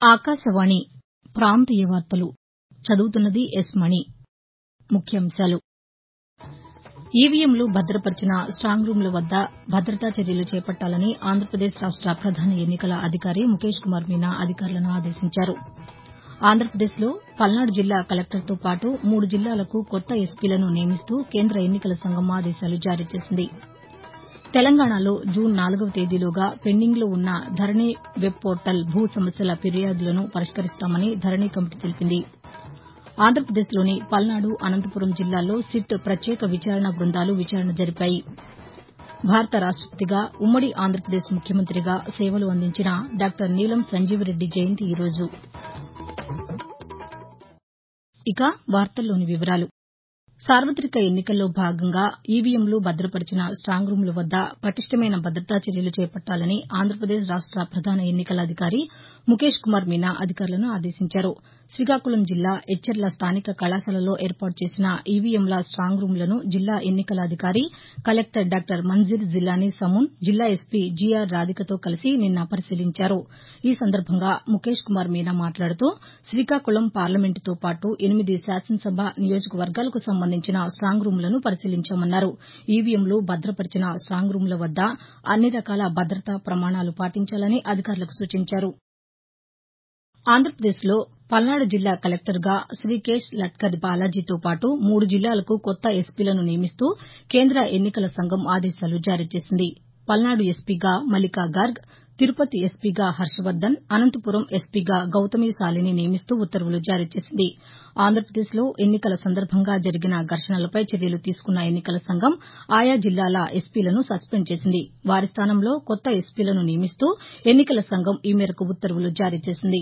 ఆకాశవాణి ప్రాంతీయ వార్తలు చదువుతున్నది ఎస్ మణి ముఖ్యాంశాలు ఈవీఎంలు భద్రపరిచిన స్టాంగ్ రూంల వద్ద భద్రతా చర్యలు చేపట్టాలని ఆంధ్రప్రదేశ్ రాష్ట ప్రధాన ఎన్నికల అధికారి ముఖేష్ కుమార్ మీనా అధికారులను ఆదేశించారు ఆంధ్రప్రదేశ్లో పల్నాడు జిల్లా కలెక్టర్తో పాటు మూడు జిల్లాలకు కొత్త ఎస్పీలను నియమిస్తూ కేంద్ర ఎన్నికల సంఘం ఆదేశాలు జారీ చేసింది తెలంగాణలో జూన్ నాలుగవ తేదీలోగా పెండింగ్లో ఉన్న ధరణి వెబ్ పోర్టల్ భూ సమస్యల ఫిర్యాదులను పరిష్కరిస్తామని ధరణి కమిటీ తెలిపింది ఆంధ్రప్రదేశ్లోని పల్నాడు అనంతపురం జిల్లాల్లో సిట్ ప్రత్యేక విచారణ బృందాలు విచారణ జరిపాయి భారత రాష్టపతిగా ఉమ్మడి ఆంధ్రప్రదేశ్ ముఖ్యమంత్రిగా సేవలు అందించిన డాక్టర్ నీలం సంజీవరెడ్డి జయంతి ఈ రోజు సార్వతిక ఎన్నికల్లో భాగంగా ఈవీఎంలు భద్రపరిచిన స్టాంగ్ రూంల వద్ద పటిష్టమైన భద్రతా చర్యలు చేపట్టాలని ఆంధ్రప్రదేశ్ రాష్ట ప్రధాన ఎన్నికల అధికారి ముఖేష్ కుమార్ మీనా అధికారులను ఆదేశించారు శ్రీకాకుళం జిల్లా ఎచ్చెర్ల స్థానిక కళాశాలలో ఏర్పాటు చేసిన ఈవీఎంల స్టాంగ్ రూంలను జిల్లా ఎన్నికల అధికారి కలెక్టర్ డాక్టర్ మంజీర్ జిల్లానీ సమూన్ జిల్లా ఎస్పీ జీఆర్ రాధికతో కలిసి నిన్న పరిశీలించారు ఈ సందర్భంగా ముఖేష్ కుమార్ మీనా మాట్లాడుతూ శ్రీకాకుళం పార్లమెంటుతో పాటు ఎనిమిది శాసనసభ నియోజకవర్గాలకు సంబంధించిన స్టాంగ్ రూంలను పరిశీలించామన్నారు ఈవీఎంలు భద్రపరిచిన స్టాంగ్ రూంల వద్ద అన్ని రకాల భద్రతా ప్రమాణాలు పాటించాలని అధికారులకు సూచించారు ఆంధ్రప్రదేశ్లో పల్నాడు జిల్లా కలెక్టర్గా శ్రీకేశ్ లట్కర్ బాలాజీతో పాటు మూడు జిల్లాలకు కొత్త ఎస్పీలను నియమిస్తూ కేంద్ర ఎన్నికల సంఘం ఆదేశాలు జారీ చేసింది పల్నాడు ఎస్పీగా మల్లికా గార్గ్ తిరుపతి ఎస్పీగా హర్షవర్దన్ అనంతపురం ఎస్పీగా గౌతమి శాలిని నియమిస్తూ ఉత్తర్వులు జారీ చేసింది ఆంధ్రప్రదేశ్లో ఎన్నికల సందర్భంగా జరిగిన ఘర్షణలపై చర్యలు తీసుకున్న ఎన్నికల సంఘం ఆయా జిల్లాల ఎస్పీలను సస్పెండ్ చేసింది వారి స్థానంలో కొత్త ఎస్పీలను నియమిస్తూ ఎన్నికల సంఘం ఈ మేరకు ఉత్తర్వులు జారీ చేసింది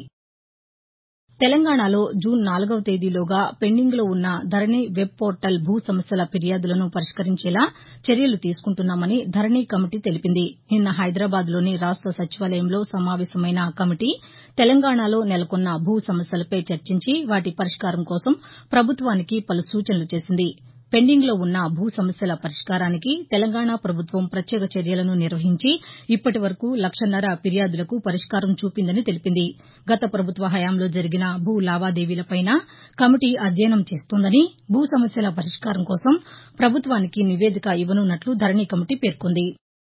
తెలంగాణలో జూన్ నాలుగవ తేదీలోగా పెండింగ్లో ఉన్న ధరణి వెబ్ పోర్టల్ భూ సమస్యల ఫిర్యాదులను పరిష్కరించేలా చర్యలు తీసుకుంటున్నామని ధరణి కమిటీ తెలిపింది నిన్న హైదరాబాద్లోని రాష్ట సచివాలయంలో సమావేశమైన కమిటీ తెలంగాణలో నెలకొన్న భూ సమస్యలపై చర్చించి వాటి పరిష్కారం కోసం ప్రభుత్వానికి పలు సూచనలు చేసింది పెండింగ్లో ఉన్న భూ సమస్యల పరిష్కారానికి తెలంగాణ ప్రభుత్వం ప్రత్యేక చర్యలను నిర్వహించి ఇప్పటి వరకు లక్షన్నర ఫిర్యాదులకు పరిష్కారం చూపిందని తెలిపింది గత ప్రభుత్వ హయాంలో జరిగిన భూ లావాదేవీలపైనా కమిటీ అధ్యయనం చేస్తోందని భూ సమస్యల పరిష్కారం కోసం ప్రభుత్వానికి నివేదిక ఇవ్వనున్నట్లు ధరణి కమిటీ పేర్కొంది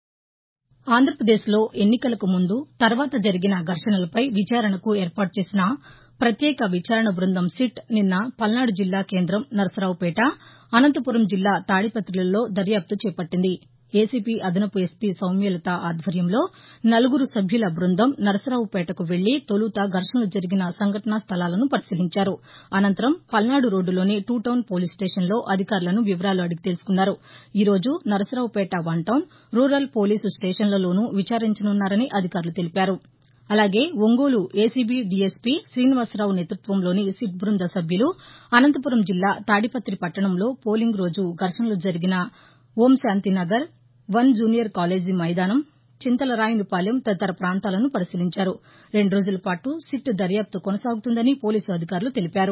ఆంధ్రప్రదేశ్లో ఎన్నికలకు ముందు తర్వాత జరిగిన ఘర్షణలపై విచారణకు ఏర్పాటు చేసిన ప్రత్యేక విచారణ బృందం సిట్ నిన్న పల్నాడు జిల్లా కేంద్రం నరసరావుపేట అనంతపురం జిల్లా తాడిపత్రులలో దర్యాప్తు చేపట్టింది ఏసీబీ అదనపు ఎస్పీ సౌమ్యలత ఆధ్వర్యంలో నలుగురు సభ్యుల బృందం నరసరావుపేటకు వెళ్లి తొలుత ఘర్షణలు జరిగిన సంఘటనా స్థలాలను పరిశీలించారు అనంతరం పల్నాడు రోడ్డులోని టూటౌన్ పోలీస్ స్టేషన్లో అధికారులను వివరాలు అడిగి తెలుసుకున్నారు ఈ రోజు Narasaraopet one town rural police స్టేషన్లలోనూ విచారించనున్నారని అధికారులు తెలిపారు అలాగే ఒంగోలు ఏసీబీ డీఎస్పీ శ్రీనివాసరావు నేతృత్వంలోని సిట్ బృంద సభ్యులు అనంతపురం జిల్లా తాడిపత్రి పట్టణంలో పోలింగ్ రోజు ఘర్షణలు జరిగిన ఓంశాంతినగర్ వన్ జూనియర్ కాలేజీ మైదానం చింతలరాయునిపాలెం తదితర ప్రాంతాలను పరిశీలించారు రెండు రోజుల పాటు సిట్ దర్యాప్తు కొనసాగుతుందని పోలీసు అధికారులు తెలిపారు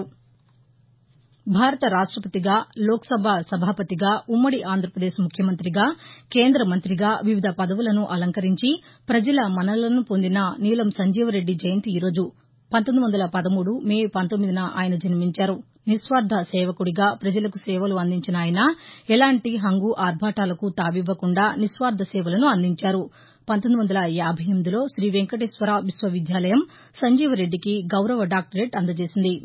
భారత రాష్టపతిగా లోక్సభ సభాపతిగా ఉమ్మడి ఆంధ్రప్రదేశ్ ముఖ్యమంత్రిగా కేంద్ర మంత్రిగా వివిధ పదవులను అలంకరించి ప్రజల మన్ననలను పొందిన నీలం సంజీవరెడ్డి జయంతి ఈ రోజు పంతొమ్మిది వందల పదమూడు మే పంతొమ్మిదిన ఆయన జన్మించారు నిస్వార్థ సేవకుడిగా ప్రజలకు సేవలు అందించిన ఆయన ఎలాంటి హంగు ఆర్భాటాలకు తావివ్వకుండా నిస్వార్థ సేవలను అందించారు పంతొమ్మిది వందల యాబై ఎనిమిదిలో శ్రీ వెంకటేశ్వర విశ్వవిద్యాలయం సంజీవరెడ్డికి గౌరవ డాక్టరేట్ అందజేసింది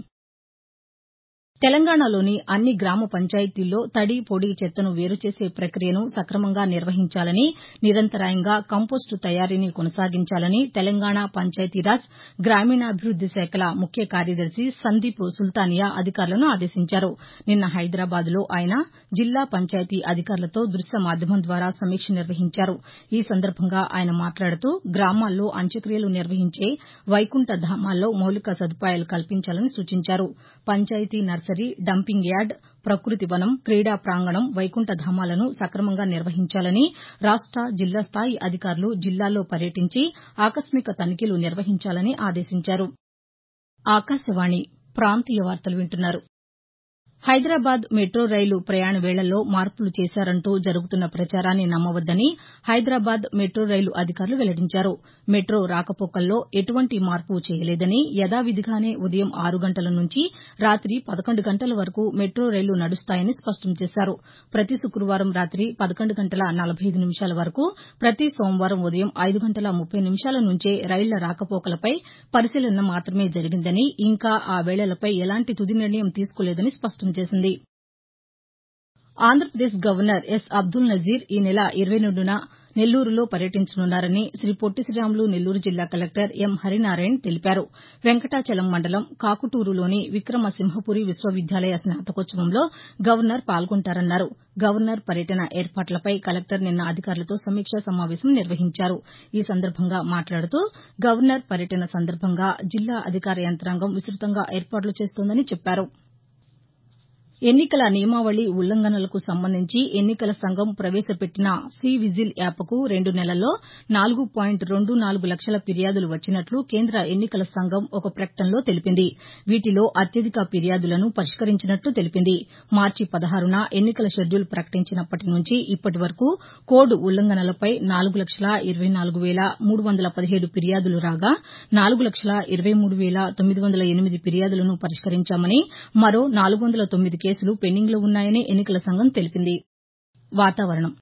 తెలంగాణలోని అన్ని గ్రామ పంచాయతీల్లో తడి పొడి చెత్తను వేరు చేసే ప్రక్రియను సక్రమంగా నిర్వహించాలని నిరంతరాయంగా కంపోస్టు తయారీని కొనసాగించాలని తెలంగాణ పంచాయతీరాజ్ గ్రామీణాభివృద్ది శాఖల ముఖ్య కార్యదర్శి సందీప్ సుల్తానియా అధికారులను ఆదేశించారు నిన్న హైదరాబాద్లో ఆయన జిల్లా పంచాయతీ అధికారులతో దృశ్య మాధ్యమం ద్వారా సమీక్ష నిర్వహించారు ఈ సందర్భంగా ఆయన మాట్లాడుతూ గ్రామాల్లో అంత్యక్రియలు నిర్వహించే వైకుంఠ ధామాల్లో మౌలిక సదుపాయాలు కల్పించాలని సూచించారు పంచాయతీ నర్సరీ డంపింగ్ యార్డ్ ప్రకృతి వనం క్రీడా ప్రాంగణం వైకుంఠ ధామాలను సక్రమంగా నిర్వహించాలని రాష్ట జిల్లా స్థాయి అధికారులు జిల్లాల్లో పర్యటించి ఆకస్మిక తనిఖీలు నిర్వహించాలని ఆదేశించారు హైదరాబాద్ మెట్రో రైలు ప్రయాణ వేళల్లో మార్పులు చేశారంటూ జరుగుతున్న ప్రచారాన్ని నమ్మవద్దని హైదరాబాద్ మెట్రో రైలు అధికారులు వెల్లడించారు మెట్రో రాకపోకల్లో ఎటువంటి మార్పు చేయలేదని యథావిధిగానే ఉదయం ఆరు గంటల నుంచి రాతి పదకొండు గంటల వరకు మెట్రో రైళ్లు నడుస్తాయని స్పష్టం చేశారు ప్రతి శుక్రవారం రాతి పదకొండు గంటల నలభై ఐదు నిమిషాల వరకు ప్రతి సోమవారం ఉదయం ఐదు గంటల ముప్పై నిమిషాల నుంచే రైళ్ల రాకపోకలపై పరిశీలన మాత్రమే జరిగిందని ఇంకా ఆ వేళలపై ఎలాంటి తుది నిర్ణయం తీసుకోలేదని స్పష్టం చేసింది ఆంధ్రప్రదేశ్ గవర్నర్ ఎస్ అబ్దుల్ నజీర్ ఈ నెల ఇరవై రెండున నెల్లూరులో పర్యటించనున్నారని శ్రీ పొట్టి శ్రీరాములు నెల్లూరు జిల్లా కలెక్టర్ ఎం హరినారాయణ తెలిపారు వెంకటాచలం మండలం కాకుటూరులోని విక్రమసింహపురి విశ్వవిద్యాలయ స్నాతకోత్సవంలో గవర్నర్ పాల్గొంటారన్నారు గవర్నర్ పర్యటన ఏర్పాట్లపై కలెక్టర్ నిన్న అధికారులతో సమీక్షా సమావేశం నిర్వహించారు ఈ సందర్భంగా మాట్లాడుతూ గవర్నర్ పర్యటన సందర్భంగా జిల్లా అధికార యంత్రాంగం విస్తృతంగా ఏర్పాట్లు చేస్తోందని చెప్పారు ఎన్నికల నియమావళి ఉల్లంఘనలకు సంబంధించి ఎన్నికల సంఘం ప్రవేశపెట్టిన సి విజిల్ యాప్కు రెండు నెలల్లో నాలుగు పాయింట్ రెండు నాలుగు లక్షల ఫిర్యాదులు వచ్చినట్లు కేంద్ర ఎన్నికల సంఘం ఒక ప్రకటనలో తెలిపింది వీటిలో అత్యధిక ఫిర్యాదులను పరిష్కరించినట్లు తెలిపింది మార్చి పదహారున ఎన్నికల షెడ్యూల్ ప్రకటించినప్పటి నుంచి ఇప్పటి వరకు కోడ్ ఉల్లంఘనలపై నాలుగు లక్షల ఇరవై నాలుగు వేల మూడు వందల పదిహేడు ఫిర్యాదులు రాగా నాలుగు లక్షల ఇరవై మూడు వేల తొమ్మిది వందల ఎనిమిది ఫిర్యాదులను పరిష్కరించామని మరో నాలుగు వందల తొమ్మిది కేసులు పెండింగ్లో ఉన్నాయని ఎన్నికల సంఘం తెలిపింది వాతావరణం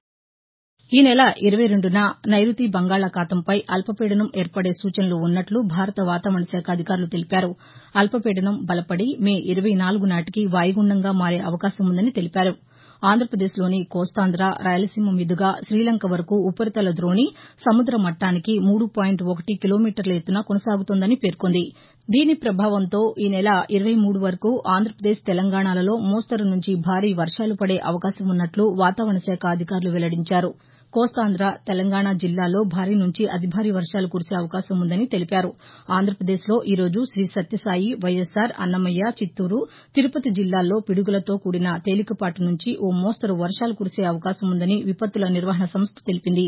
ఈ నెల ఇరవై రెండున నైరుతి బంగాళాఖాతంపై అల్పపీడనం ఏర్పడే సూచనలు ఉన్నట్లు భారత వాతావరణ శాఖ అధికారులు తెలిపారు అల్పపీడనం బలపడి మే ఇరవై నాలుగు నాటికి వాయుగుండంగా మారే అవకాశం ఉందని తెలిపారు ఆంధ్రప్రదేశ్లోని కోస్తాంధ్ర రాయలసీమ మీదుగా శ్రీలంక వరకు ఉపరితల ద్రోణి సముద్ర మట్టానికి మూడు పాయింట్ ఒకటి కిలోమీటర్ల ఎత్తున కొనసాగుతోందని పేర్కొంది దీని ప్రభావంతో ఈ నెల ఇరవై మూడు వరకు ఆంధ్రప్రదేశ్ తెలంగాణలలో మోస్తరు నుంచి భారీ వర్షాలు పడే అవకాశం ఉన్నట్లు వాతావరణ శాఖ అధికారులు వెల్లడించారు కోస్తాంధ్ర తెలంగాణ జిల్లాల్లో భారీ నుంచి అతి భారీ వర్షాలు కురిసే అవకాశం ఉందని తెలిపారు ఆంధ్రప్రదేశ్లో ఈ రోజు శ్రీ సత్యసాయి వైఎస్సార్ అన్నమయ్య చిత్తూరు తిరుపతి జిల్లాల్లో పిడుగులతో కూడిన తేలికపాటి నుంచి ఓ మోస్తరు వర్షాలు కురిసే అవకాశం ఉందని విపత్తుల నిర్వహణ సంస్థ తెలిపింది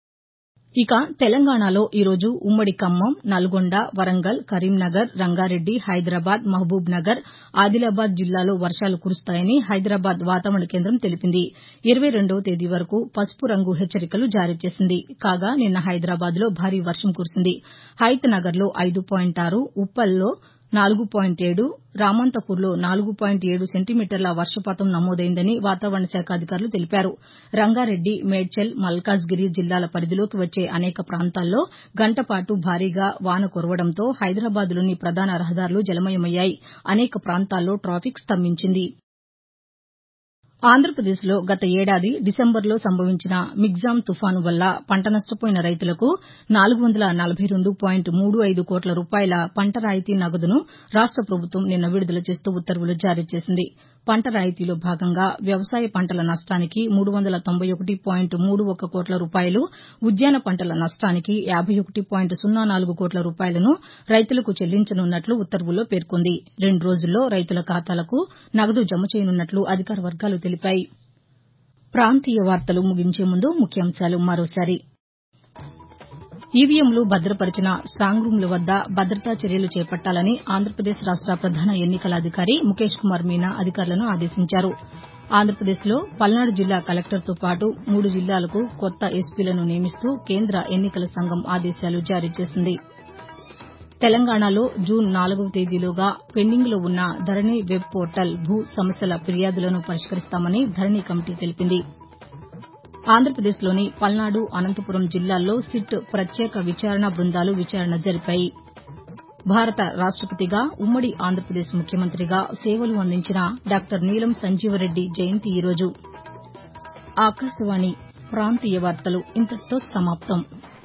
ఇక తెలంగాణలో ఈ రోజు ఉమ్మడి ఖమ్మం నల్గొండ వరంగల్ కరీంనగర్ రంగారెడ్డి హైదరాబాద్ మహబూబ్ నగర్ ఆదిలాబాద్ జిల్లాలో వర్షాలు కురుస్తాయని హైదరాబాద్ వాతావరణ కేంద్రం తెలిపింది ఇరవై రెండవ తేదీ వరకు పసుపు రంగు హెచ్చరికలు జారీ చేసింది కాగా నిన్న హైదరాబాద్లో భారీ వర్షం కురిసింది హయత్నగర్లో ఐదు పాయింట్ ఆరు ఉప్పల్లో నాలుగు పాయింట్ ఏడు రామంతపూర్లో నాలుగు పాయింట్ ఏడు సెంటీమీటర్ల వర్షపాతం నమోదైందని వాతావరణ శాఖ అధికారులు తెలిపారు రంగారెడ్డి మేడ్చల్ మల్కాజ్గిరి జిల్లాల పరిధిలోకి వచ్చే అనేక ప్రాంతాల్లో గంటపాటు భారీగా వాన కురవడంతో హైదరాబాద్లోని ప్రధాన రహదారులు జలమయమయ్యాయి అనేక ప్రాంతాల్లో ట్రాఫిక్ స్తంభించింది ఆంధ్రప్రదేశ్లో గత ఏడాది డిసెంబర్లో సంభవించిన మిగ్జామ్ తుపాను వల్ల పంట నష్టపోయిన రైతులకు నాలుగు వందల నలభై రెండు పాయింట్ మూడు ఐదు కోట్ల రూపాయల పంట రాయితీ నగదును రాష్ట ప్రభుత్వం నిన్న విడుదల చేస్తూ ఉత్తర్వులు జారీ చేసింది పంట రాయితీలో భాగంగా వ్యవసాయ పంటల నష్టానికి మూడు వందల తొంభై ఒకటి పాయింట్ మూడు ఒక్క కోట్ల రూపాయలు ఉద్యాన పంటల నష్టానికి యాబై ఒకటి పాయింట్ సున్నా నాలుగు కోట్ల రూపాయలను రైతులకు చెల్లించనున్నట్లు ఉత్తర్వుల్లో పేర్కొంది రెండు రోజుల్లో రైతుల ఖాతాలకు నగదు జమ చేయనున్నట్లు అధికార వర్గాలు తెలిపాయి ప్రాంతీయ వార్తలు ముగించే ముందు ముఖ్యాంశాలు మరోసారి ఈవీఎంలు భద్రపరిచిన స్టాంగ్ రూంల వద్ద భద్రతా చర్యలు చేపట్టాలని ఆంధ్రప్రదేశ్ రాష్ట ప్రధాన ఎన్నికల అధికారి ముఖేష్ కుమార్ మీనా అధికారులను ఆదేశించారు ఆంధ్రప్రదేశ్లో పల్నాడు జిల్లా కలెక్టర్తో పాటు మూడు జిల్లాలకు కొత్త ఎస్పీలను నియమిస్తూ కేంద్ర ఎన్నికల సంఘం ఆదేశాలు జారీ చేసింది తెలంగాణలో జూన్ నాలుగవ తేదీలోగా పెండింగ్లో ఉన్న ధరణి వెబ్ పోర్టల్ భూ సమస్యల ఫిర్యాదులను పరిష్కరిస్తామని ధరణి కమిటీ తెలిపింది ఆంధ్రప్రదేశ్లోని పల్నాడు అనంతపురం జిల్లాల్లో సిట్ ప్రత్యేక విచారణ బృందాలు విచారణ జరిపాయి భారత రాష్టపతిగా ఉమ్మడి ఆంధ్రప్రదేశ్ ముఖ్యమంత్రిగా సేవలు అందించిన డాక్టర్ నీలం సంజీవరెడ్డి జయంతి ఈరోజు ఆకాశవాణి ప్రాంతీయ వార్తలు ఇంతటితో సమాప్తం